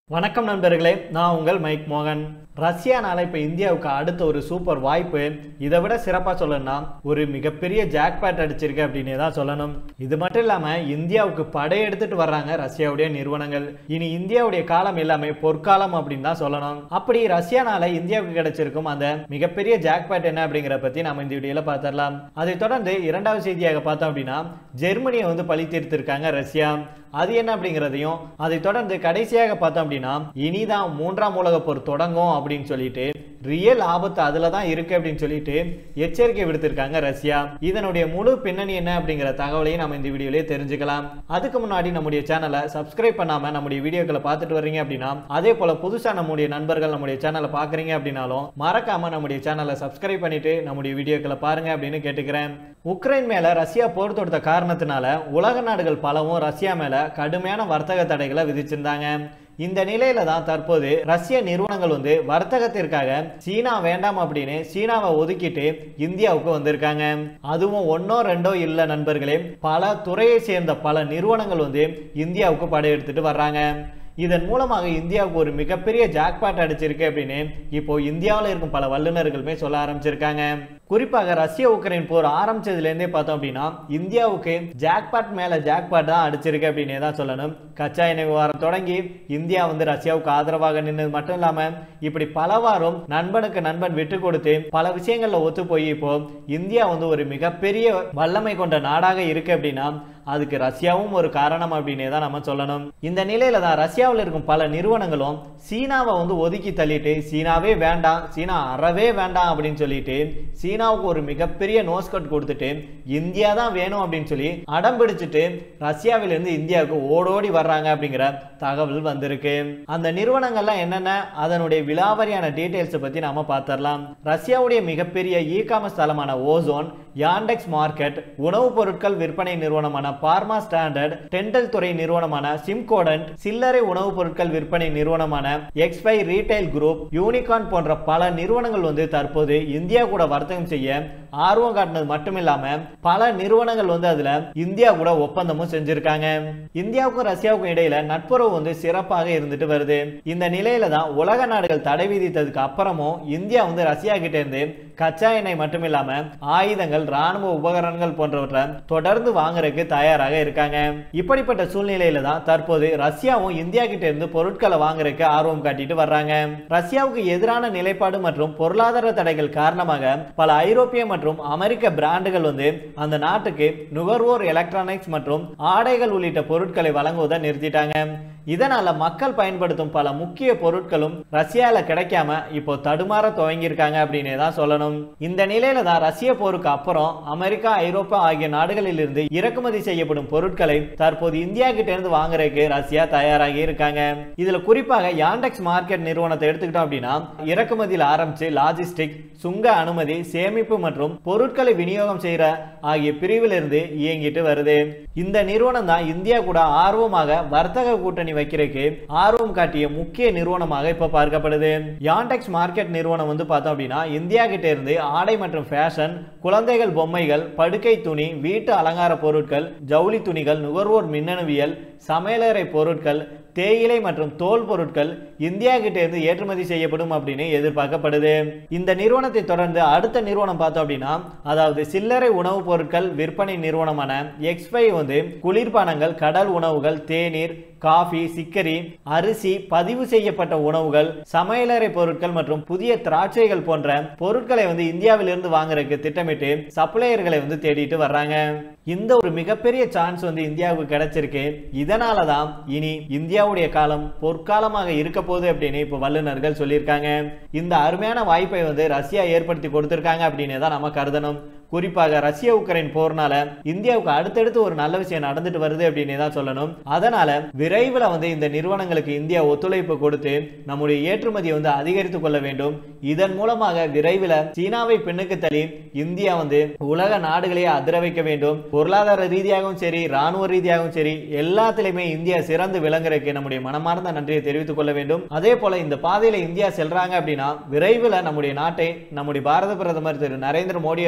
வணக்கம் நண்பர்களே நான் உங்கள் மைக் மோகன் ரஷ்யானால இப்போ இந்தியாவுக்கு அடுத்த ஒரு சூப்பர் வாய்ப்பு இதை விட சிறப்பாக சொல்லணும்னா ஒரு மிகப்பெரிய ஜாக்பேட் அடிச்சிருக்கு அப்படின்னே தான் சொல்லணும் இது மட்டும் இல்லாமல் இந்தியாவுக்கு படையெடுத்துட்டு வர்றாங்க ரஷ்யாவுடைய நிறுவனங்கள் இனி இந்தியாவுடைய காலம் எல்லாமே பொற்காலம் அப்படின்னு தான் சொல்லணும் அப்படி ரஷ்யானால இந்தியாவுக்கு கிடைச்சிருக்கும் அந்த மிகப்பெரிய ஜாக்பேட் என்ன அப்படிங்கிற பற்றி நம்ம இந்த வீடியோல பார்த்துடலாம் அதை தொடர்ந்து இரண்டாவது செய்தியாக பார்த்தோம் அப்படின்னா ஜெர்மனியை வந்து பழி தீர்த்திருக்காங்க ரஷ்யா அது என்ன அப்படிங்கிறதையும் அதை தொடர்ந்து கடைசியாக பார்த்தோம் அப்படின்னா இனிதான் மூன்றாம் உலக போர் தொடங்கும் அப்படின்னு சொல்லிட்டு ரியல் ஆபத்து அதுல தான் இருக்கு அப்படின்னு சொல்லிட்டு எச்சரிக்கை விடுத்திருக்காங்க ரஷ்யா இதனுடைய முழு பின்னணி என்ன அப்படிங்கிற தகவலையும் நம்ம இந்த வீடியோலயே தெரிஞ்சுக்கலாம் அதுக்கு முன்னாடி நம்முடைய சேனலை சப்ஸ்கிரைப் பண்ணாம நம்முடைய வீடியோக்களை பார்த்துட்டு வர்றீங்க அப்படின்னா அதே போல புதுசா நம்முடைய நண்பர்கள் நம்முடைய சேனலை பாக்குறீங்க அப்படின்னாலும் மறக்காம நம்முடைய சேனலை சப்ஸ்கிரைப் பண்ணிட்டு நம்முடைய வீடியோக்களை பாருங்க அப்படின்னு கேட்டுக்கிறேன் உக்ரைன் மேல ரஷ்யா போர் தொடுத்த காரணத்தினால உலக நாடுகள் பலவும் ரஷ்யா மேல கடுமையான வர்த்தக தடைகளை விதிச்சிருந்தாங்க இந்த நிலையில தான் தற்போது ரஷ்ய நிறுவனங்கள் வந்து வர்த்தகத்திற்காக சீனா வேண்டாம் அப்படின்னு சீனாவை ஒதுக்கிட்டு இந்தியாவுக்கு வந்திருக்காங்க அதுவும் ஒன்னோ ரெண்டோ இல்ல நண்பர்களே பல துறையை சேர்ந்த பல நிறுவனங்கள் வந்து இந்தியாவுக்கு படையெடுத்துட்டு வர்றாங்க இதன் மூலமாக இந்தியாவுக்கு ஒரு மிகப்பெரிய ஜாக்பாட் அடிச்சிருக்கு அப்படின்னு இப்போ இந்தியாவில் இருக்கும் பல வல்லுநர்களுமே சொல்ல ஆரம்பிச்சிருக்காங்க குறிப்பாக ரஷ்ய உக்ரைன் போர் ஆரம்பிச்சதுலேருந்தே பார்த்தோம் அப்படின்னா இந்தியாவுக்கு ஜாக்பாட் மேல ஜாக்பாட் தான் அடிச்சிருக்கு அப்படின்னே தான் சொல்லணும் கச்சா எண்ணெய் விவகாரம் தொடங்கி இந்தியா வந்து ரஷ்யாவுக்கு ஆதரவாக நின்னது மட்டும் இல்லாம இப்படி பலவாறும் நண்பனுக்கு நண்பன் விட்டு கொடுத்து பல விஷயங்கள்ல ஒத்து போய் இப்போ இந்தியா வந்து ஒரு மிகப்பெரிய வல்லமை கொண்ட நாடாக இருக்கு அப்படின்னா அதுக்கு ரஷ்யாவும் ஒரு காரணம் அப்படின்னே தான் நம்ம சொல்லணும் இந்த நிலையில தான் ரஷ்யாவில் இருக்கும் பல நிறுவனங்களும் சீனாவை வந்து ஒதுக்கி தள்ளிட்டு சீனாவே வேண்டாம் சீனா அறவே வேண்டாம் அப்படின்னு சொல்லிட்டு சீனாவுக்கு ஒரு மிகப்பெரிய நோஸ்கட் கொடுத்துட்டு இந்தியா தான் வேணும் அப்படின்னு சொல்லி அடம் பிடிச்சிட்டு ரஷ்யாவிலிருந்து இந்தியாவுக்கு ஓடோடி வர்றாங்க அப்படிங்கிற தகவல் வந்திருக்கு அந்த நிறுவனங்கள்லாம் என்னென்ன அதனுடைய விலாவரியான டீடைல்ஸை பத்தி நாம பார்த்துடலாம் ரஷ்யாவுடைய மிகப்பெரிய இ காமர்ஸ் தளமான ஓசோன் யாண்டெக்ஸ் மார்க்கெட் உணவுப் பொருட்கள் விற்பனை நிறுவனமான பார்மா ஸ்டாண்டர்ட் டென்டல் துறை நிறுவனமான சிம்கோடன்ட் சில்லறை உணவுப் பொருட்கள் விற்பனை நிறுவனமான எக்ஸ்பை ரீட்டைல் குரூப் யூனிகான் போன்ற பல நிறுவனங்கள் வந்து தற்போது இந்தியா கூட வர்த்தகம் செய்ய ஆர்வம் காட்டினது மட்டும் இல்லாம பல நிறுவனங்கள் வந்து அதுல இந்தியா கூட ஒப்பந்தமும் செஞ்சிருக்காங்க இந்தியாவுக்கும் ரஷ்யாவுக்கும் இடையில நட்புறவு வந்து சிறப்பாக இருந்துட்டு வருது இந்த நிலையில தான் உலக நாடுகள் தடை விதித்ததுக்கு அப்புறமும் இந்தியா வந்து ரஷ்யா கிட்ட இருந்து கச்சா எண்ணெய் மட்டும் இல்லாம ஆயுதங்கள் ராணுவ உபகரணங்கள் போன்றவற்றை தொடர்ந்து வாங்குறதுக்கு தயாராக இருக்காங்க இப்படிப்பட்ட சூழ்நிலையில தான் தற்போது ரஷ்யாவும் இந்தியா கிட்ட இருந்து பொருட்களை வாங்குறதுக்கு ஆர்வம் காட்டிட்டு வர்றாங்க ரஷ்யாவுக்கு எதிரான நிலைப்பாடு மற்றும் பொருளாதார தடைகள் காரணமாக பல ஐரோப்பிய மற்றும் அமெரிக்க பிராண்டுகள் வந்து அந்த நாட்டுக்கு நுகர்வோர் எலக்ட்ரானிக்ஸ் மற்றும் ஆடைகள் உள்ளிட்ட பொருட்களை வழங்குவதை நிறுத்திட்டாங்க இதனால மக்கள் பயன்படுத்தும் பல முக்கிய பொருட்களும் ரஷ்யால கிடைக்காம இப்போ தடுமாற துவங்கியிருக்காங்க அப்படின்னே தான் சொல்லணும் இந்த நிலையில தான் ரஷ்ய போருக்கு அப்புறம் அமெரிக்கா ஐரோப்பா ஆகிய நாடுகளில் இருந்து இறக்குமதி செய்யப்படும் பொருட்களை தற்போது இந்தியா கிட்ட இருந்து வாங்குறதுக்கு ரஷ்யா தயாராகி இருக்காங்க இதுல குறிப்பாக யாண்டெக்ஸ் மார்க்கெட் நிறுவனத்தை எடுத்துக்கிட்டோம் அப்படின்னா இறக்குமதியில் ஆரம்பிச்சு லாஜிஸ்டிக் சுங்க அனுமதி சேமிப்பு மற்றும் பொருட்களை விநியோகம் செய்யற ஆகிய பிரிவில் இருந்து இயங்கிட்டு வருது இந்த நிறுவனம் தான் இந்தியா கூட ஆர்வமாக வர்த்தக கூட்டணி வைக்கிறதுக்கு ஆர்வம் காட்டிய முக்கிய நிறுவனமாக இப்ப பார்க்கப்படுது யாண்டெக்ஸ் மார்க்கெட் நிறுவனம் வந்து பார்த்தோம் அப்படின்னா இந்தியா கிட்ட இருந்து ஆடை மற்றும் ஃபேஷன் குழந்தைகள் பொம்மைகள் படுக்கை துணி வீட்டு அலங்கார பொருட்கள் ஜவுளி துணிகள் நுகர்வோர் மின்னணுவியல் சமையலறை பொருட்கள் தேயிலை மற்றும் தோல் பொருட்கள் இந்தியா கிட்ட இருந்து ஏற்றுமதி செய்யப்படும் அப்படின்னு எதிர்பார்க்கப்படுது இந்த நிறுவனத்தை தொடர்ந்து அடுத்த நிறுவனம் பார்த்தோம் அப்படின்னா அதாவது சில்லறை உணவுப் பொருட்கள் விற்பனை நிறுவனமான எக்ஸ்பை வந்து குளிர்பானங்கள் கடல் உணவுகள் தேநீர் காஃபி சிக்கரி அரிசி பதிவு செய்யப்பட்ட உணவுகள் சமையலறை பொருட்கள் மற்றும் புதிய திராட்சைகள் போன்ற பொருட்களை வந்து இந்தியாவிலிருந்து வாங்குறதுக்கு திட்டமிட்டு சப்ளையர்களை வந்து தேடிட்டு வர்றாங்க இந்த ஒரு மிகப்பெரிய சான்ஸ் வந்து இந்தியாவுக்கு கிடைச்சிருக்கு இதனால தான் இனி இந்தியாவுடைய காலம் பொற்காலமாக இருக்க போகுது அப்படின்னு இப்போ வல்லுநர்கள் சொல்லியிருக்காங்க இந்த அருமையான வாய்ப்பை வந்து ரஷ்யா ஏற்படுத்தி கொடுத்திருக்காங்க அப்படின்னு தான் நம்ம கருதணும் குறிப்பாக ரஷ்ய உக்ரைன் போர்னால இந்தியாவுக்கு அடுத்தடுத்து ஒரு நல்ல விஷயம் நடந்துட்டு வருது அப்படின்னு தான் சொல்லணும் அதனால விரைவில் வந்து இந்த நிறுவனங்களுக்கு இந்தியா ஒத்துழைப்பு கொடுத்து நம்முடைய ஏற்றுமதியை வந்து அதிகரித்துக் கொள்ள வேண்டும் இதன் மூலமாக விரைவில் சீனாவை பின்னுக்கு தள்ளி இந்தியா வந்து உலக நாடுகளையே அதிர வைக்க வேண்டும் பொருளாதார ரீதியாகவும் சரி ராணுவ ரீதியாகவும் சரி எல்லாத்திலுமே இந்தியா சிறந்து விளங்குறதுக்கு நம்முடைய மனமார்ந்த நன்றியை தெரிவித்துக் கொள்ள வேண்டும் அதே போல இந்த பாதையில இந்தியா செல்றாங்க அப்படின்னா விரைவில் நம்முடைய நாட்டை நம்முடைய பாரத பிரதமர் திரு நரேந்திர மோடி அவர்கள்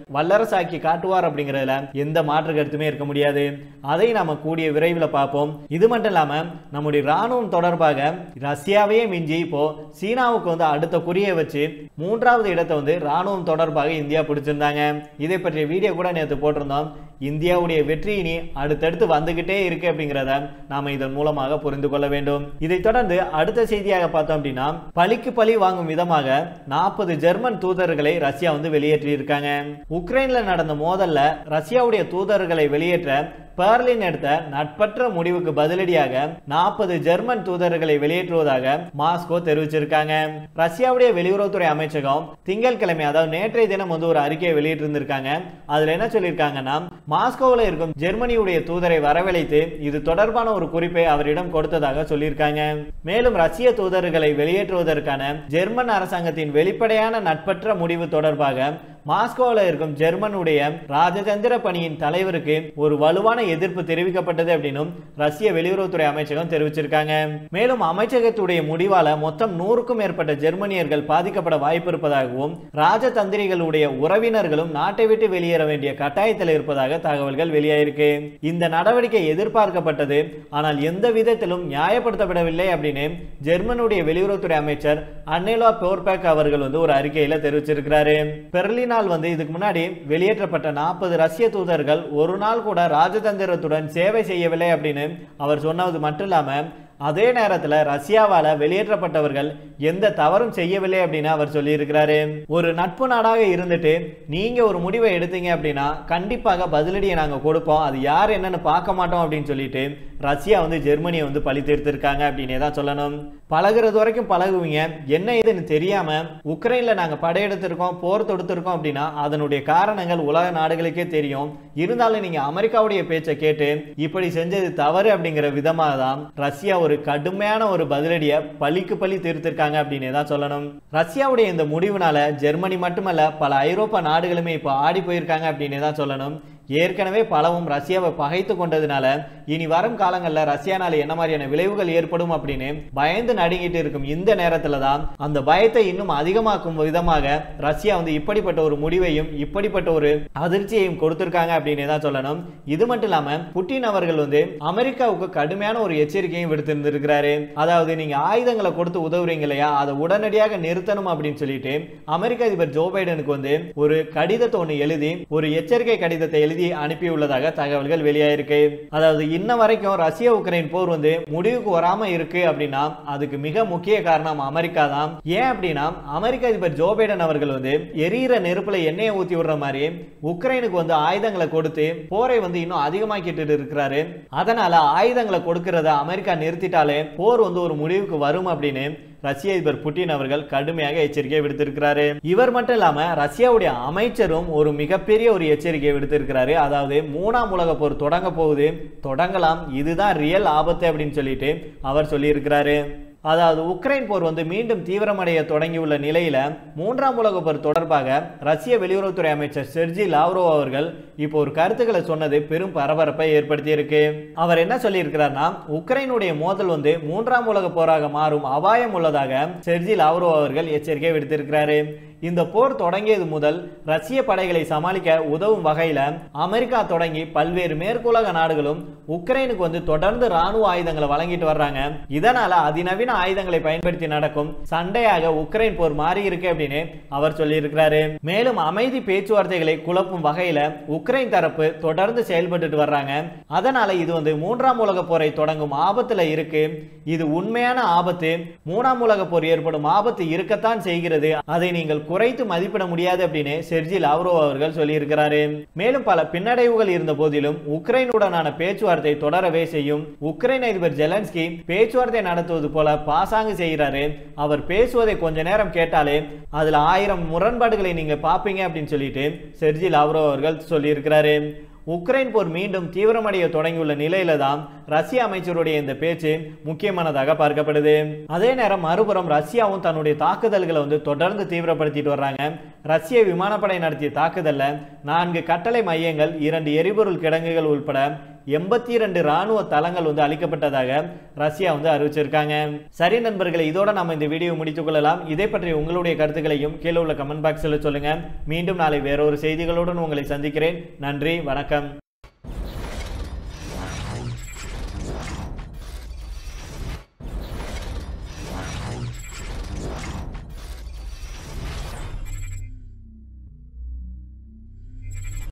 வல்லரசாக்கி காட்டுவார் அப்படிங்கிறதுல எந்த மாற்று கருத்துமே இருக்க முடியாது அதை நாம கூடிய விரைவில் பார்ப்போம் இது மட்டும் இல்லாம நம்முடைய ராணுவம் தொடர்பாக ரஷ்யாவையே மிஞ்சி இப்போ சீனாவுக்கு வந்து அடுத்த குறியை வச்சு மூன்றாவது இடத்தை வந்து ராணுவம் தொடர்பாக இந்தியா பிடிச்சிருந்தாங்க இதை பற்றிய வீடியோ கூட நேற்று போட்டிருந்தோம் இந்தியாவுடைய வெற்றி இனி அடுத்தடுத்து வந்துகிட்டே இருக்கு அப்படிங்கிறத நாம இதன் மூலமாக புரிந்து கொள்ள வேண்டும் இதைத் தொடர்ந்து அடுத்த செய்தியாக பார்த்தோம் அப்படின்னா பழிக்கு பழி வாங்கும் விதமாக நாற்பது ஜெர்மன் தூதர்களை ரஷ்யா வந்து வெளியேற்றி இருக்காங்க உக்ரைன்ல நடந்த மோதல்ல ரஷ்யாவுடைய தூதர்களை வெளியேற்ற பெர்லின் எடுத்த நட்பற்ற முடிவுக்கு பதிலடியாக நாற்பது ஜெர்மன் தூதர்களை வெளியேற்றுவதாக மாஸ்கோ தெரிவிச்சிருக்காங்க ரஷ்யாவுடைய வெளியுறவுத்துறை அமைச்சகம் திங்கட்கிழமை அதாவது நேற்றைய தினம் வந்து ஒரு அறிக்கையை வெளியிட்டிருந்திருக்காங்க அதுல என்ன சொல்லியிருக்காங்கன்னா மாஸ்கோவில் இருக்கும் ஜெர்மனியுடைய தூதரை வரவழைத்து இது தொடர்பான ஒரு குறிப்பை அவரிடம் கொடுத்ததாக சொல்லியிருக்காங்க மேலும் ரஷ்ய தூதர்களை வெளியேற்றுவதற்கான ஜெர்மன் அரசாங்கத்தின் வெளிப்படையான நட்பற்ற முடிவு தொடர்பாக மாஸ்கோவில் இருக்கும் ஜெர்மனுடைய ராஜதந்திர பணியின் தலைவருக்கு ஒரு வலுவான எதிர்ப்பு தெரிவிக்கப்பட்டது அப்படின்னும் ரஷ்ய வெளியுறவுத்துறை அமைச்சகம் தெரிவிச்சிருக்காங்க மேலும் அமைச்சகத்துடைய முடிவால மொத்தம் நூறுக்கும் மேற்பட்ட ஜெர்மனியர்கள் பாதிக்கப்பட வாய்ப்பு இருப்பதாகவும் ராஜதந்திரிகளுடைய உறவினர்களும் நாட்டை விட்டு வெளியேற வேண்டிய கட்டாயத்தில் இருப்பதாக தகவல்கள் வெளியாயிருக்கு இந்த நடவடிக்கை எதிர்பார்க்கப்பட்டது ஆனால் எந்த விதத்திலும் நியாயப்படுத்தப்படவில்லை அப்படின்னு ஜெர்மனுடைய வெளியுறவுத்துறை அமைச்சர் அன்னேலா போர்பேக் அவர்கள் வந்து ஒரு அறிக்கையில தெரிவிச்சிருக்கிறாரு பெர்லினால் வந்து இதுக்கு முன்னாடி வெளியேற்றப்பட்ட நாற்பது ரஷ்ய தூதர்கள் ஒரு நாள் கூட ராஜதந்திரத்துடன் சேவை செய்யவில்லை அப்படின்னு அவர் சொன்னது மட்டும் இல்லாம அதே நேரத்தில் ரஷ்யாவால வெளியேற்றப்பட்டவர்கள் எந்த தவறும் செய்யவில்லை அப்படின்னு அவர் சொல்லியிருக்கிறாரு ஒரு நட்பு நாடாக இருந்துட்டு நீங்க ஒரு முடிவை எடுத்தீங்க அப்படின்னா கண்டிப்பாக பதிலடியை நாங்க கொடுப்போம் அது யார் என்னன்னு பார்க்க மாட்டோம் அப்படின்னு சொல்லிட்டு ரஷ்யா வந்து ஜெர்மனியை வந்து பழி தீர்த்திருக்காங்க அப்படின்னே தான் சொல்லணும் பழகுறது வரைக்கும் பழகுவீங்க என்ன ஏதுன்னு தெரியாம உக்ரைன்ல நாங்க படையெடுத்திருக்கோம் போர் தொடுத்திருக்கோம் அப்படின்னா அதனுடைய காரணங்கள் உலக நாடுகளுக்கே தெரியும் இருந்தாலும் நீங்க அமெரிக்காவுடைய பேச்சை கேட்டு இப்படி செஞ்சது தவறு அப்படிங்கிற விதமாக தான் ரஷ்யா ஒரு கடுமையான ஒரு பதிலடியை பழிக்கு பழி தீர்த்திருக்காங்க அப்படின்னே தான் சொல்லணும் ரஷ்யாவுடைய இந்த முடிவுனால ஜெர்மனி மட்டுமல்ல பல ஐரோப்பா நாடுகளுமே இப்போ ஆடி போயிருக்காங்க அப்படின்னே தான் சொல்லணும் ஏற்கனவே பலவும் ரஷ்யாவை பகைத்து கொண்டதுனால இனி வரும் காலங்களில் ரஷ்யானால என்ன மாதிரியான விளைவுகள் ஏற்படும் அப்படின்னு பயந்து நடுங்கிட்டு இருக்கும் இந்த நேரத்துல தான் அந்த பயத்தை இன்னும் அதிகமாக்கும் விதமாக ரஷ்யா வந்து இப்படிப்பட்ட ஒரு முடிவையும் இப்படிப்பட்ட ஒரு அதிர்ச்சியையும் கொடுத்திருக்காங்க அப்படின்னு தான் சொல்லணும் இது மட்டும் இல்லாம புட்டின் அவர்கள் வந்து அமெரிக்காவுக்கு கடுமையான ஒரு எச்சரிக்கையும் விடுத்திருந்திருக்கிறாரு அதாவது நீங்க ஆயுதங்களை கொடுத்து உதவுறீங்க இல்லையா அதை உடனடியாக நிறுத்தணும் அப்படின்னு சொல்லிட்டு அமெரிக்க அதிபர் ஜோ பைடனுக்கு வந்து ஒரு கடிதத்தை ஒன்று எழுதி ஒரு எச்சரிக்கை கடிதத்தை எழுதி அனுப்பியுள்ளதாக தகவல்கள் வெளியாயிருக்கு அதாவது இன்ன வரைக்கும் ரஷ்ய உக்ரைன் போர் வந்து முடிவுக்கு வராம இருக்கு அப்படின்னா அதுக்கு மிக முக்கிய காரணம் அமெரிக்கா தான் ஏன் அப்படின்னா அமெரிக்க அதிபர் ஜோ பைடன் அவர்கள் வந்து எரியிற நெருப்புல எண்ணெயை ஊத்தி விடுற மாதிரி உக்ரைனுக்கு வந்து ஆயுதங்களை கொடுத்து போரை வந்து இன்னும் அதிகமாக்கிட்டு இருக்கிறாரு அதனால ஆயுதங்களை கொடுக்கறத அமெரிக்கா நிறுத்திட்டாலே போர் வந்து ஒரு முடிவுக்கு வரும் அப்படின்னு ரஷ்ய அதிபர் புட்டின் அவர்கள் கடுமையாக எச்சரிக்கை விடுத்திருக்கிறாரு இவர் மட்டும் இல்லாம ரஷ்யாவுடைய அமைச்சரும் ஒரு மிகப்பெரிய ஒரு எச்சரிக்கை விடுத்திருக்கிறாரு அதாவது மூணாம் உலக போர் தொடங்க போகுது தொடங்கலாம் இதுதான் ரியல் ஆபத்து அப்படின்னு சொல்லிட்டு அவர் சொல்லியிருக்கிறாரு அதாவது உக்ரைன் போர் வந்து மீண்டும் தீவிரமடைய தொடங்கியுள்ள நிலையில மூன்றாம் உலக போர் தொடர்பாக ரஷ்ய வெளியுறவுத்துறை அமைச்சர் செர்ஜி லாவ்ரோ அவர்கள் இப்போ ஒரு கருத்துக்களை சொன்னது பெரும் பரபரப்பை ஏற்படுத்தி இருக்கு அவர் என்ன சொல்லியிருக்கிறார்னா உக்ரைனுடைய மோதல் வந்து மூன்றாம் உலக போராக மாறும் அபாயம் உள்ளதாக செர்ஜி லாவ்ரோ அவர்கள் எச்சரிக்கை விடுத்திருக்கிறாரு இந்த போர் தொடங்கியது முதல் ரஷ்ய படைகளை சமாளிக்க உதவும் வகையில அமெரிக்கா தொடங்கி பல்வேறு மேற்குலக நாடுகளும் உக்ரைனுக்கு வந்து தொடர்ந்து ராணுவ ஆயுதங்களை வழங்கிட்டு வர்றாங்க இதனால அதிநவீன ஆயுதங்களை பயன்படுத்தி நடக்கும் சண்டையாக உக்ரைன் போர் மாறி இருக்கு அப்படின்னு அவர் சொல்லியிருக்கிறாரு மேலும் அமைதி பேச்சுவார்த்தைகளை குழப்பும் வகையில உக்ரைன் தரப்பு தொடர்ந்து செயல்பட்டு வர்றாங்க அதனால இது வந்து மூன்றாம் உலக போரை தொடங்கும் ஆபத்துல இருக்கு இது உண்மையான ஆபத்து மூணாம் உலக போர் ஏற்படும் ஆபத்து இருக்கத்தான் செய்கிறது அதை நீங்கள் குறைத்து மதிப்பிட முடியாது அப்படின்னு செர்ஜி லாவ்ரோ அவர்கள் சொல்லியிருக்கிறாரு மேலும் பல பின்னடைவுகள் இருந்த போதிலும் உக்ரைனுடனான பேச்சுவார்த்தை தொடரவே செய்யும் உக்ரைன் அதிபர் ஜெலன்ஸ்கி பேச்சுவார்த்தை நடத்துவது போல பாசாங்கு செய்கிறாரு அவர் பேசுவதை கொஞ்ச நேரம் கேட்டாலே அதுல ஆயிரம் முரண்பாடுகளை நீங்க பாப்பீங்க அப்படின்னு சொல்லிட்டு செர்ஜி லாவ்ரோ அவர்கள் சொல்லியிருக்கிறாரு உக்ரைன் போர் மீண்டும் தீவிரமடைய தொடங்கியுள்ள நிலையில தான் ரஷ்ய அமைச்சருடைய இந்த பேச்சு முக்கியமானதாக பார்க்கப்படுது அதே நேரம் மறுபுறம் ரஷ்யாவும் தன்னுடைய தாக்குதல்களை வந்து தொடர்ந்து தீவிரப்படுத்திட்டு வர்றாங்க ரஷ்ய விமானப்படை நடத்திய தாக்குதல்ல நான்கு கட்டளை மையங்கள் இரண்டு எரிபொருள் கிடங்குகள் உட்பட எண்பத்தி ரெண்டு ராணுவ தளங்கள் வந்து அளிக்கப்பட்டதாக ரஷ்யா வந்து அறிவிச்சிருக்காங்க சரி நண்பர்களே இதோட நம்ம இந்த வீடியோ முடித்துக் கொள்ளலாம் இதை பற்றி உங்களுடைய கருத்துக்களையும் கீழே உள்ள கமெண்ட் பாக்ஸில் சொல்லுங்க மீண்டும் நாளை வேறொரு செய்திகளுடன் உங்களை சந்திக்கிறேன் நன்றி வணக்கம்